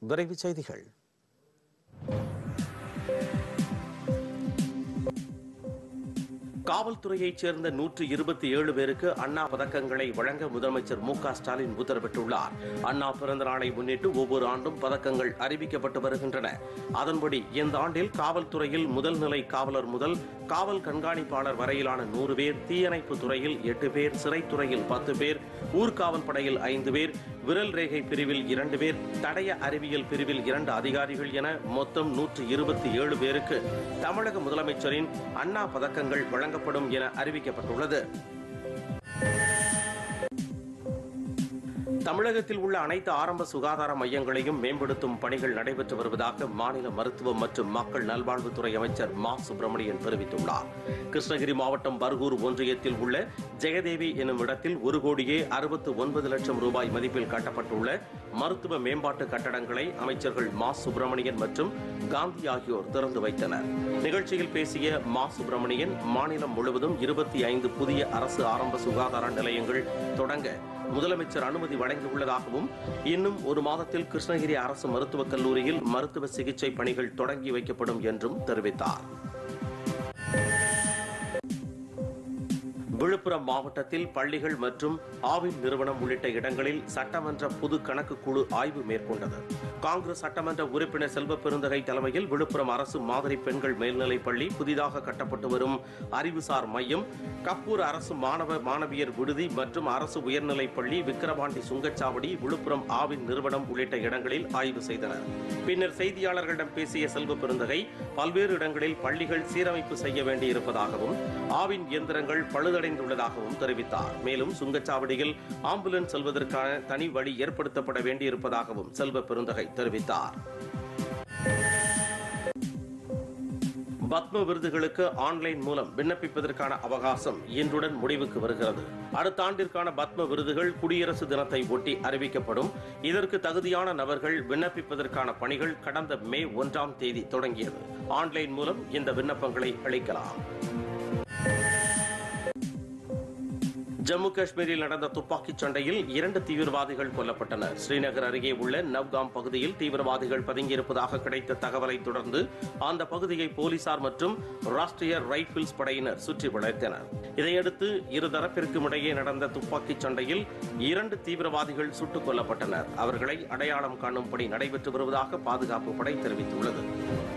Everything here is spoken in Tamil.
விரைவுச் செய்திகள் காவல்துறையைச் சேர்ந்த நூற்று இருபத்தி ஏழு பேருக்கு அண்ணா பதக்கங்களை வழங்க முதலமைச்சர் மு க ஸ்டாலின் உத்தரவிட்டுள்ளார் அண்ணா பிறந்த நாளை முன்னிட்டு ஒவ்வொரு ஆண்டும் பதக்கங்கள் அறிவிக்கப்பட்டு வருகின்றன அதன்படி இந்த ஆண்டில் காவல்துறையில் முதல் நிலை காவலர் முதல் காவல் கண்காணிப்பாளர் வரையிலான நூறு பேர் தீயணைப்பு துறையில் எட்டு பேர் சிறைத்துறையில் பத்து பேர் ஊர்காவல் படையில் ஐந்து பேர் விரல் ரேகை பிரிவில் இரண்டு பேர் தடய அறிவியல் பிரிவில் இரண்டு அதிகாரிகள் என மொத்தம் நூற்று இருபத்தி ஏழு பேருக்கு தமிழக முதலமைச்சரின் அண்ணா பதக்கங்கள் வழங்கப்படும் என அறிவிக்கப்பட்டுள்ளது தமிழகத்தில் உள்ள அனைத்து ஆரம்ப சுகாதார மையங்களையும் மேம்படுத்தும் பணிகள் நடைபெற்று வருவதாக மாநில மருத்துவம் மற்றும் மக்கள் நல்வாழ்வுத்துறை அமைச்சர் மா சுப்பிரமணியன் தெரிவித்துள்ளார் கிருஷ்ணகிரி மாவட்டம் பர்கூர் ஒன்றியத்தில் உள்ள ஜெயதேவி எனும் இடத்தில் ஒரு கோடியே அறுபத்து ஒன்பது லட்சம் ரூபாய் மதிப்பில் கட்டப்பட்டுள்ள மருத்துவ மேம்பாட்டு கட்டடங்களை அமைச்சர்கள் மா சுப்பிரமணியன் மற்றும் காந்தி ஆகியோர் திறந்து வைத்தனர் நிகழ்ச்சியில் பேசிய மா சுப்பிரமணியன் மாநிலம் முழுவதும் இருபத்தி ஐந்து புதிய அரசு ஆரம்ப சுகாதார நிலையங்கள் தொடங்க முதலமைச்சர் அனுமதி வழங்கியுள்ளதாகவும் இன்னும் ஒரு மாதத்தில் கிருஷ்ணகிரி அரசு மருத்துவக் கல்லூரியில் மருத்துவ சிகிச்சை பணிகள் தொடங்கி வைக்கப்படும் என்றும் தெரிவித்தார் விழுப்புரம் மாவட்டத்தில் பள்ளிகள் மற்றும் ஆவின் நிறுவனம் உள்ளிட்ட இடங்களில் சட்டமன்ற பொது கணக்கு குழு ஆய்வு மேற்கொண்டது காங்கிரஸ் சட்டமன்ற உறுப்பினர் செல்வ பெருந்தகை தலைமையில் விழுப்புரம் அரசு மாதிரி பெண்கள் மேல்நிலைப் பள்ளி புதிதாக கட்டப்பட்டு வரும் அறிவுசார் மையம் கப்பூர் அரசு மாணவ மாணவியர் விடுதி மற்றும் அரசு உயர்நிலைப் பள்ளி விக்கிரவாண்டி சுங்கச்சாவடி விழுப்புரம் ஆவின் நிறுவனம் உள்ளிட்ட இடங்களில் ஆய்வு செய்தனர் பின்னர் செய்தியாளர்களிடம் பேசிய செல்வ பெருந்தகை பல்வேறு இடங்களில் பள்ளிகள் சீரமைப்பு செய்ய வேண்டியிருப்பதாகவும் ஆவின் இயந்திரங்கள் பழுதடைந்துள்ளதாகவும் தெரிவித்தார் மேலும் சுங்கச்சாவடியில் ஆம்புலன்ஸ் செல்வதற்கான தனி வழி ஏற்படுத்தப்பட வேண்டியிருப்பதாகவும் செல்வ பெருந்தகை தெரிவித்தார் பத்ம விருதுகளுக்கு ஆன்லைன் மூலம் விண்ணப்பிப்பதற்கான அவகாசம் இன்றுடன் முடிவுக்கு வருகிறது அடுத்த ஆண்டிற்கான பத்ம விருதுகள் குடியரசு தினத்தை ஒட்டி அறிவிக்கப்படும் இதற்கு தகுதியான நபர்கள் விண்ணப்பிப்பதற்கான பணிகள் கடந்த மே ஒன்றாம் தேதி தொடங்கியது ஆன்லைன் மூலம் இந்த விண்ணப்பங்களை அளிக்கலாம் ஜம்மு காஷ்மீரில் நடந்த துப்பாக்கிச் சண்டையில் இரண்டு தீவிரவாதிகள் கொல்லப்பட்டனர் ஸ்ரீநகர் அருகே உள்ள நவ்காம் பகுதியில் தீவிரவாதிகள் பதுங்கியிருப்பதாக கிடைத்த தகவலை தொடர்ந்து அந்த பகுதியை போலீசார் மற்றும் ராஷ்டிரிய ரைபிள்ஸ் படையினர் சுற்றி வளைத்தனர் இதையடுத்து இருதரப்பிற்கும் இடையே நடந்த துப்பாக்கிச் சண்டையில் இரண்டு தீவிரவாதிகள் சுட்டுக் கொல்லப்பட்டனர் அவர்களை அடையாளம் காணும் பணி நடைபெற்று வருவதாக பாதுகாப்பு படை தெரிவித்துள்ளது